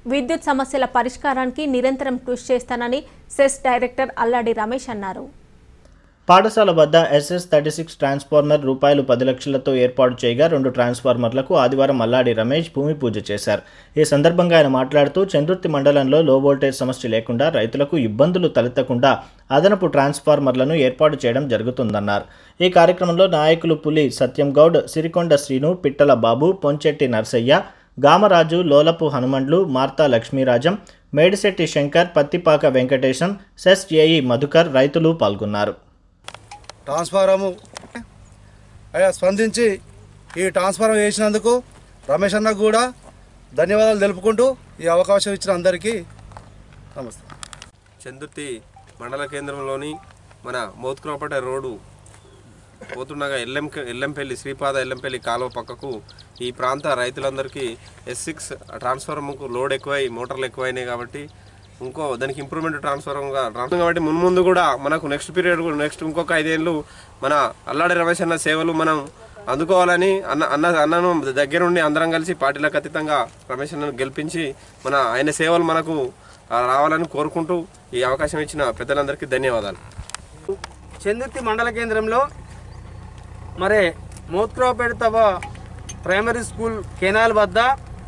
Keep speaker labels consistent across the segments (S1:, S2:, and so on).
S1: విద్యుత్ సమస్యల పరిష్కారానికి నిరంతరం కృషి చేస్తానని సెస్ డైరెక్టర్ అల్లాడి రమేష్ అన్నారు
S2: పాఠశాల వద్ద ఎస్ఎస్ థర్టీ సిక్స్ ట్రాన్స్ఫార్మర్ రూపాయలు పది లక్షలతో ఏర్పాటు చేయగా రెండు ట్రాన్స్ఫార్మర్లకు ఆదివారం అల్లాడి రమేష్ భూమి పూజ చేశారు ఈ సందర్భంగా ఆయన మాట్లాడుతూ చంద్రుర్తి మండలంలో లో వోల్టేజ్ సమస్య లేకుండా రైతులకు ఇబ్బందులు తలెత్తకుండా అదనపు ట్రాన్స్ఫార్మర్లను ఏర్పాటు చేయడం జరుగుతుందన్నారు ఈ కార్యక్రమంలో నాయకులు పులి సత్యం గౌడ్ సిరికొండ శ్రీను పిట్టల బాబు పొంచెట్టి నర్సయ్య గామరాజు లోలపు హనుమండ్లు మార్తా లక్ష్మీరాజం మేడిశెట్టి శంకర్ పత్తిపాక వెంకటేశం సెస్ ఏఈ మధుకర్ రైతులు పాల్గొన్నారు
S3: ట్రాన్స్ఫారము అయ్యా స్పందించి ఈ ట్రాన్స్ఫారం వేసినందుకు రమేష్ అన్నకు కూడా ధన్యవాదాలు తెలుపుకుంటూ ఈ అవకాశం ఇచ్చిన అందరికీ నమస్తే
S4: చందుర్తి మండల కేంద్రంలోని మన మోత్కురాపేట రోడ్డు పోతుండగా ఎల్ఎం ఎల్లంపల్లి శ్రీపాద ఎల్లంపల్లి కాలువ పక్కకు ఈ ప్రాంత రైతులందరికీ ఎస్ సిక్స్ ట్రాన్స్ఫార్మర్కు లోడ్ ఎక్కువై మోటార్లు ఎక్కువైనాయి కాబట్టి ఇంకో దానికి ఇంప్రూవ్మెంట్ ట్రాన్స్ఫార్మర్గా ట్రాన్స్ఫర్ కాబట్టి మున్ముందు కూడా మనకు నెక్స్ట్ పీరియడ్ నెక్స్ట్ ఇంకొక ఐదేళ్ళు మన అల్లాడి రమేష్ అన్న సేవలు మనం అందుకోవాలని అన్న అన్న అన్నను దగ్గరుండి అందరం కలిసి పార్టీలకు అతీతంగా రమేష్ అన్నను గెలిపించి మన ఆయన సేవలు మనకు ఆ, రావాలని కోరుకుంటూ ఈ అవకాశం ఇచ్చిన పెద్దలందరికీ ధన్యవాదాలు
S5: చందుర్తి మండల కేంద్రంలో మరి మోత్కురావుపేట తవ ప్రైమరీ స్కూల్ కెనాల్ వద్ద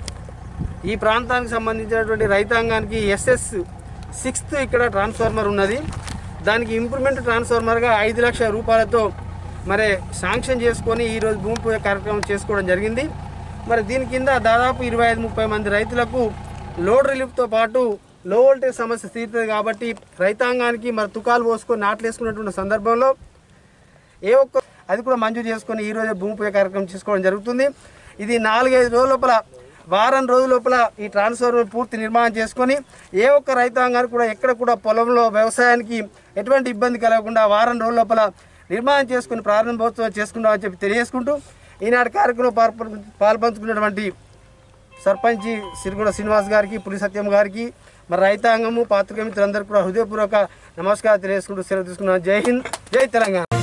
S5: ఈ ప్రాంతానికి సంబంధించినటువంటి రైతాంగానికి ఎస్ఎస్ సిక్స్త్ ఇక్కడ ట్రాన్స్ఫార్మర్ ఉన్నది దానికి ఇంప్రూవ్మెంట్ ట్రాన్స్ఫార్మర్గా ఐదు లక్షల రూపాయలతో మరి శాంక్షన్ చేసుకొని ఈరోజు భూమి పూజ కార్యక్రమం చేసుకోవడం జరిగింది మరి దీని కింద దాదాపు ఇరవై ఐదు ముప్పై మంది రైతులకు లోడ్ రిలీఫ్తో పాటు లో వోల్టేజ్ సమస్య తీరుతుంది కాబట్టి రైతాంగానికి మరి తుకాలు పోసుకొని నాట్లు వేసుకున్నటువంటి సందర్భంలో ఏ ఒక్క అది కూడా మంజూరు చేసుకొని ఈ రోజు భూమి పూజ కార్యక్రమం చేసుకోవడం జరుగుతుంది ఇది నాలుగైదు రోజుల లోపల వారం రోజుల లోపల ఈ ట్రాన్స్ఫార్మర్ పూర్తి నిర్మాణం చేసుకొని ఏ ఒక్క రైతాంగానికి కూడా ఎక్కడ కూడా పొలంలో వ్యవసాయానికి ఎటువంటి ఇబ్బంది కలగకుండా వారం రోజుల లోపల నిర్మాణం చేసుకుని ప్రారంభోత్సవం చేసుకుంటామని చెప్పి తెలియజేసుకుంటూ ఈనాటి కార్యక్రమంలో పాల్పం పాల్పంచుకున్నటువంటి సర్పంచి సిరిగూడ శ్రీనివాస్ గారికి పులి సత్యం గారికి మరి రైతాంగము పాత్రిక మిత్రులందరికీ కూడా హృదయపూర్వక నమస్కారం తెలియజేసుకుంటూ సెలవు తీసుకున్నాను జై హింద్ జై తెలంగాణ